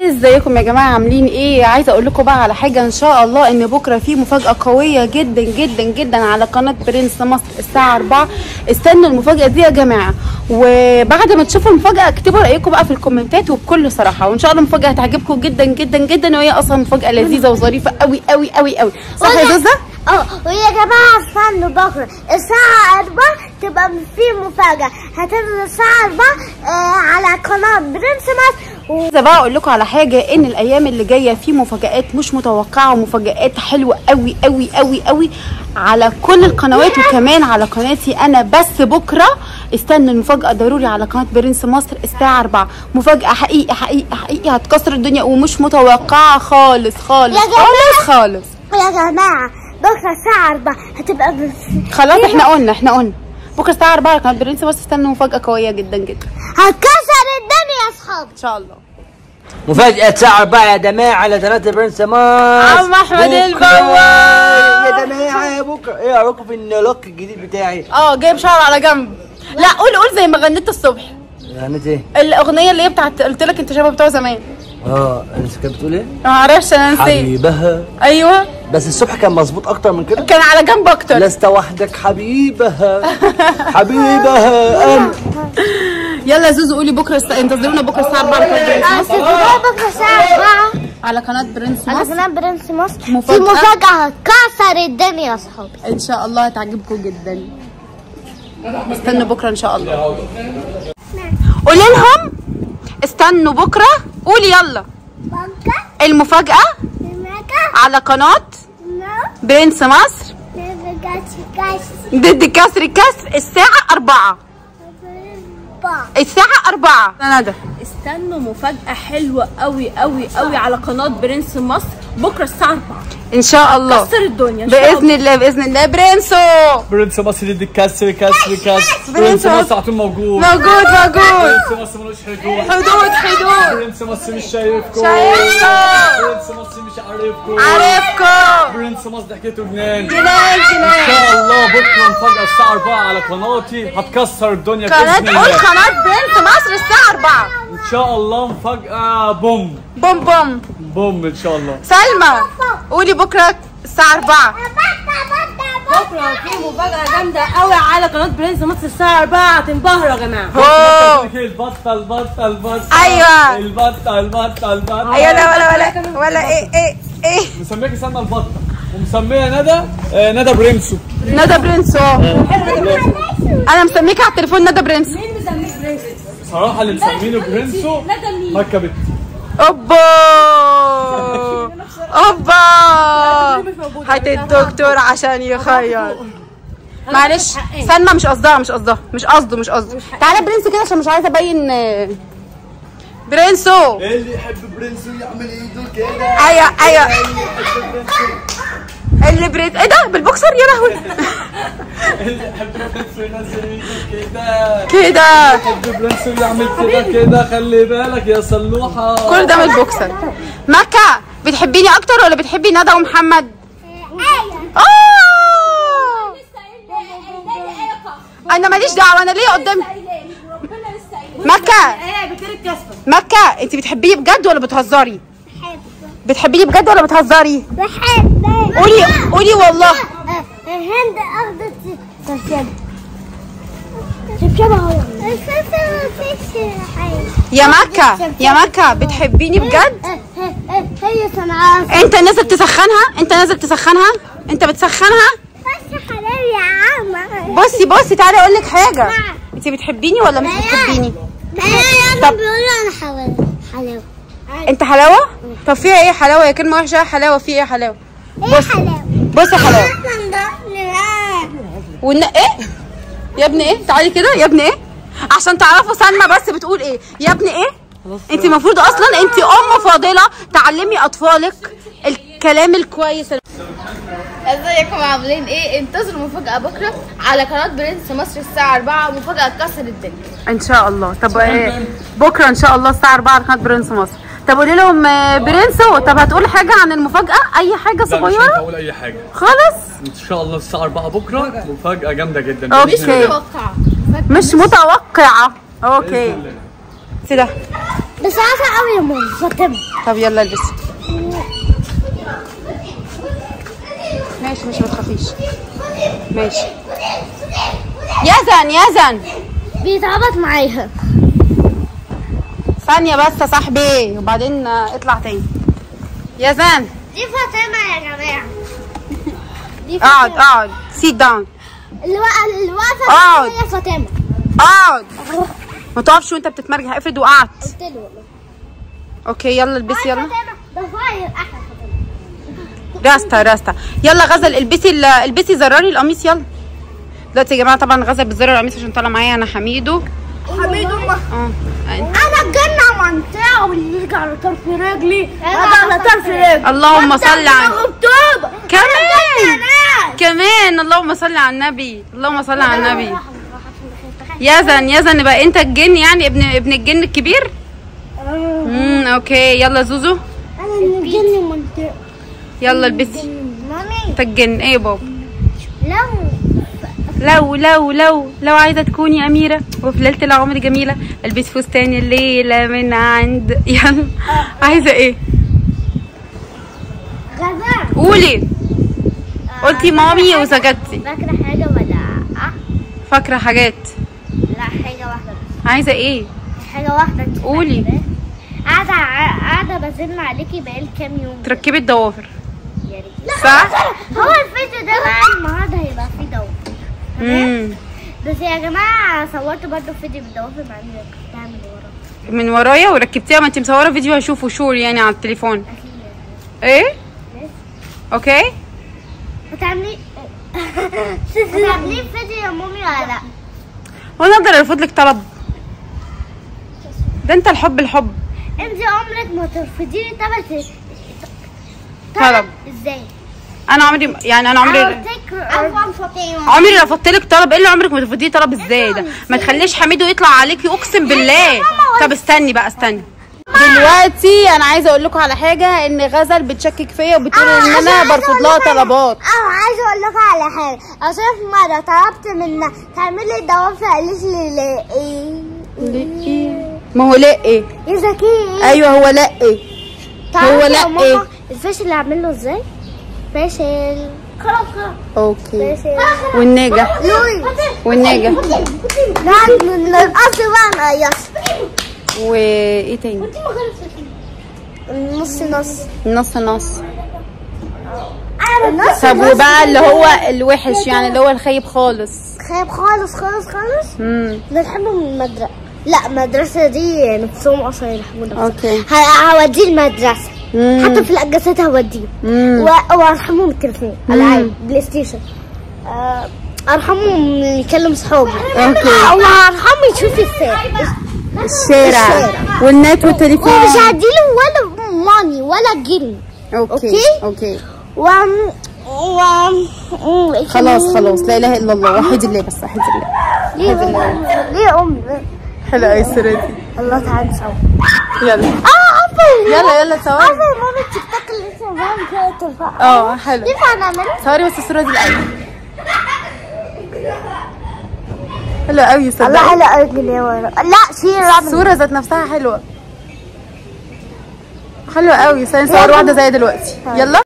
ازيكم يا جماعه عاملين ايه عايزه اقول لكم بقى على حاجه ان شاء الله ان بكره في مفاجاه قويه جدا جدا جدا على قناه برنس مصر الساعه 4 استنوا المفاجاه دي يا جماعه وبعد ما تشوفوا المفاجاه اكتبوا رايكم بقى في الكومنتات وبكل صراحه وان شاء الله المفاجاه هتعجبكم جدا جدا جدا وهي اصلا مفاجاه لذيذه وظريفه قوي قوي قوي قوي صح يا زوزه اه ويا جماعة استنوا بكرة الساعة 4 تبقى في مفاجأة هتنزل الساعة 4 آه على قناة برنس مصر و... عايزه بقى اقول لكم على حاجه ان الايام اللي جايه في مفاجات مش متوقعه ومفاجات حلوه قوي قوي قوي قوي على كل القنوات وكمان على قناتي انا بس بكره استنوا المفاجاه ضروري على قناه برنس مصر الساعه 4 مفاجاه حقيقي حقيقي حقيقي هتكسر الدنيا ومش متوقعه خالص خالص يا جماعة. خالص خالص يا جماعة بكرة الساعة 4 هتبقى في- خلاص احنا قلنا احنا قلنا بكره الساعه 4 على قناه برنس مصر استنوا مفاجاه قويه جدا جدا هتكسر الدنيا يا اصحابي ان شاء الله مفاجأة الساعة 4 يا جماعة على قناة برنس ماس عم أحمد بكرة. البواب. يا جماعة يا بكرة ايه رأيكم في اللوك الجديد بتاعي؟ اه جايب شعر على جنب لا قول قول زي ما غنيت الصبح غنيت ايه؟ الاغنيه اللي هي بتاعت قلت لك انت شبه بتوع زمان اه انت كانت بتقول ايه؟ ما اعرفش انا نسيت حبيبها ايوه بس الصبح كان مظبوط أكتر من كده كان على جنب اكتر لست وحدك حبيبها حبيبها أنا يلا يا زوزو قولي بكره الس... انتظرونا بكره الساعه 4 على قناه برنس مصر هتبقى بكرة الساعة 4 على قناه برنس على مصر قناة برنس مصر في مفاجأة. مفاجأة هتكسر الدنيا يا اصحابي ان شاء الله هتعجبكم جدا استنوا بكره ان شاء الله قولي لهم استنوا بكره قولي يلا بكرة المفاجاه على قناه برنس مصر ضد كسر الكسر الساعه 4 الساعه 4 ندى استنوا مفاجأة حلوة قوي قوي قوي على قناة برنس مصر بكرة الساعة 4 ان شاء الله كسر الدنيا إن شاء باذن الله باذن الله برنسو برنس مصر ضد الكسر كسر كسر برنس برنس مصر. مصر على طول موجود موجود موجود برنس مصر ملوش حدود حدود حدود برنس مصر مش شايفكم شايفكم. برنس مصر مش عارفكم عارفكم برنس مصر ضحكته جنان جنان ان جنان شاء الله بكره مفاجاه الساعه 4 على قناتي هتكسر الدنيا قناة باذن قول الله قناة برنس مصر الساعة 4 ان شاء الله مفاجاه بوم بوم بوم بوم ان شاء الله سلمى قولي بكرة الساعة 4 بكرة في مفاجأة جامدة قوي على قناة برنس مصر الساعة 4 هتنبهروا يا جماعة أوه. البطه البطه البطه أيوة. البطه البطه البطه ايوه لا ولا ولا ولا ايه ايه ايه مسميك سلمى البطه ومسميه ندى آه ندى برنسو ندى برنس اه انا مسميكي على التليفون ندى برنس مين مسميك برنس؟ صراحه اللي مسمينه برنسو ندى مين؟ مكه بت اوبا اوبا هات الدكتور عشان يخير معلش سلمى مش قصدها مش قصدها مش قصده مش قصده تعالى برنس كده عشان مش عايزه ابين آه، برنسو اللي يحب برنسو يعمل ايده كده ايوه ايوه اللي بريد ايه ده بالبوكسر يا لهوي اللي يحب برنسو ينزل ايده كده كده يحب برنسو يعمل كده كده خلي بالك يا صلوحه كل ده من البوكسر مكة بتحبيني اكتر ولا بتحبي ندى ومحمد اه انا ماليش دعوه انا ليه قدام مكة مكة انت بتحبيني بجد ولا بتهزري بتحبيني بجد ولا بتهزري بحب قولي قولي والله هند اخدت شبشبه شبشبه هو الفلفل مفيش حاجه يا مكة يا مكة بتحبيني بجد هي صنعاء انت نازل تسخنها انت نازل تسخنها انت بتسخنها بس حلال يا عم بصي بصي تعالي اقول لك حاجه انت بتحبيني ولا مش بتحبيني انا بيقولوا انا حلاوه حلاوه انت حلاوه طب فيها ايه حلاوه يا كلمه وحشه حلاوه في ايه حلاوه ايه حلاوه بصي حلاوه لا والن ايه يا ابني ايه تعالي كده يا ابني ايه عشان تعرفوا سلمى بس بتقول ايه يا ابني ايه انت المفروض اصلا انت ام فاضله تعلمي اطفالك الكلام الكويس ازيكم عاملين ايه انتظروا مفاجأة بكرة على قناة برنس مصر الساعة 4 مفاجأة تكسر الدنيا ان شاء الله طب ايه بكره ان شاء الله الساعه 4 على قناه برنس مصر طب قولي لهم آه، برنسو طب هتقول حاجه عن المفاجاه اي حاجه لا مش صغيره هقول اي حاجه خالص ان شاء الله الساعه 4 بكره مفاجاه جامده جدا أوكي. بإذن الله. متوقعة مش متوقعه بإذن اوكي الله. سيده بس عايزة قوي يا ماما فاطمة طب يلا البسي ماشي ماشي ما تخافيش ماشي يزن يزن بيتعبط معاها ثانية بس يا صاحبي وبعدين آه، اطلع تاني يزن دي فاطمة يا جماعة دي اقعد اقعد سيت داون الوقفة الوقفة اقعد. هي فاطمة اقعد ما تقفش وانت بتتمرجح افرض وقعت قلت له والله اوكي يلا البسي يلا فاطمة ده فاير احلى فاطمة راستا راستا يلا غزل البسي ال- البسي زراري القميص يلا دلوقتي يا جماعه طبعا غزل بتزرر القميص عشان طالع معايا انا حميدو حميد اه انا الجنة منطقة واللي يجي على طرف رجلي هذا على طرف رجلي اللهم صل على مكتوب كمان كمان اللهم صل على النبي اللهم صل على النبي يزن يزن بقى انت الجن يعني ابن ابن الجن الكبير امم اوكي يلا زوزو انا الجنة منطقة يلا البسي مامي انت الجن ايه يا بابا لو لو لو لو لو عايزه تكوني اميره وفي ليله العمر جميله البس فستان الليله من عند يلا عايزه ايه غزال قولي قلتي مامي وسكتي فاكرة حاجة ولا أه؟ فاكره حاجات لا حاجة واحدة بس عايزه ايه حاجة واحدة انت قولي. فاكرة؟ قاعدة قاعدة بزن عليكي بقالي كام يوم تركبي الضوافر يا ريت صح هو الفيديو ده بقى النهارده هيبقى فيه دوام امم بس يا جماعة صورت برضه فيديو بالدوافر مع اني ركبتها من ورا من ورايا وركبتيها ما انت مصوره فيديو هشوفه شور يعني على التليفون أكيد ايه اوكي هتعملي هتعملي فيديو يا مامي ولا لا؟ هو انا اقدر ارفض لك طلب ده انت الحب الحب انت عمرك ما ترفضي لي طلب طلب. ازاي؟ انا عمري يعني انا عمري عمري رفضت لك طلب ايه اللي عمرك ما ترفضيه طلب ازاي ده ما تخليش حميدو يطلع عليكي اقسم بالله طب استني بقى استني دلوقتي انا عايزه اقول لكم على حاجه ان غزل بتشكك فيا وبتقول ان انا برفض لها طلبات اه عايزه اقول لك على حاجه عشان في مره طلبت منها تعملي الدوافر قالت لي لا ايه ما هو لا ايه يا زكي ايوه هو لا ايه تعرفي هو يا لا ماما إيه؟ الفاشل اللي اعمله ازاي؟ فاشل خلاص خلاص اوكي فاشل والناجح لوي والناجح لا من القصد بقى نقيص وايه تاني نص نص نص نص نص طب وبقى اللي هو الوحش يعني اللي هو الخيب خالص خايب خالص خالص خالص امم نلحمه من المدرسة لا المدرسة دي نفسهم أصلا يلحموا نفسهم اوكي ه- هوديه المدرسة مم. حتى في الأجازات هوديه مم. و- وأرحمه من التليفون ألعاب بلاي ستيشن آه، أرحمه من يكلم صحابه اوكي وأرحمه يشوف الساعة الشارع الشارع. والنت والتليفون ومش هديله ولا ماني ولا جنيه اوكي أوكي؟ اوكي و و و- خلاص خلاص لا اله الا الله وحيد الله بس وحيد الله ليه أم ليه أم حلوه قوي الصوره دي الله تعالى سوا يلا اه عفوا يلا يلا تصوري عفوا ماما التيك توك اللي لسه بعمل كده ترفع اه حلو ينفع نعملها؟ صوري بس الصوره دي الاول حلوه قوي الله صدقني حلو قوي اللي ورا لا شيل رابط الصوره ذات نفسها حلوه حلوه قوي ثاني صور واحده زي دلوقتي يلا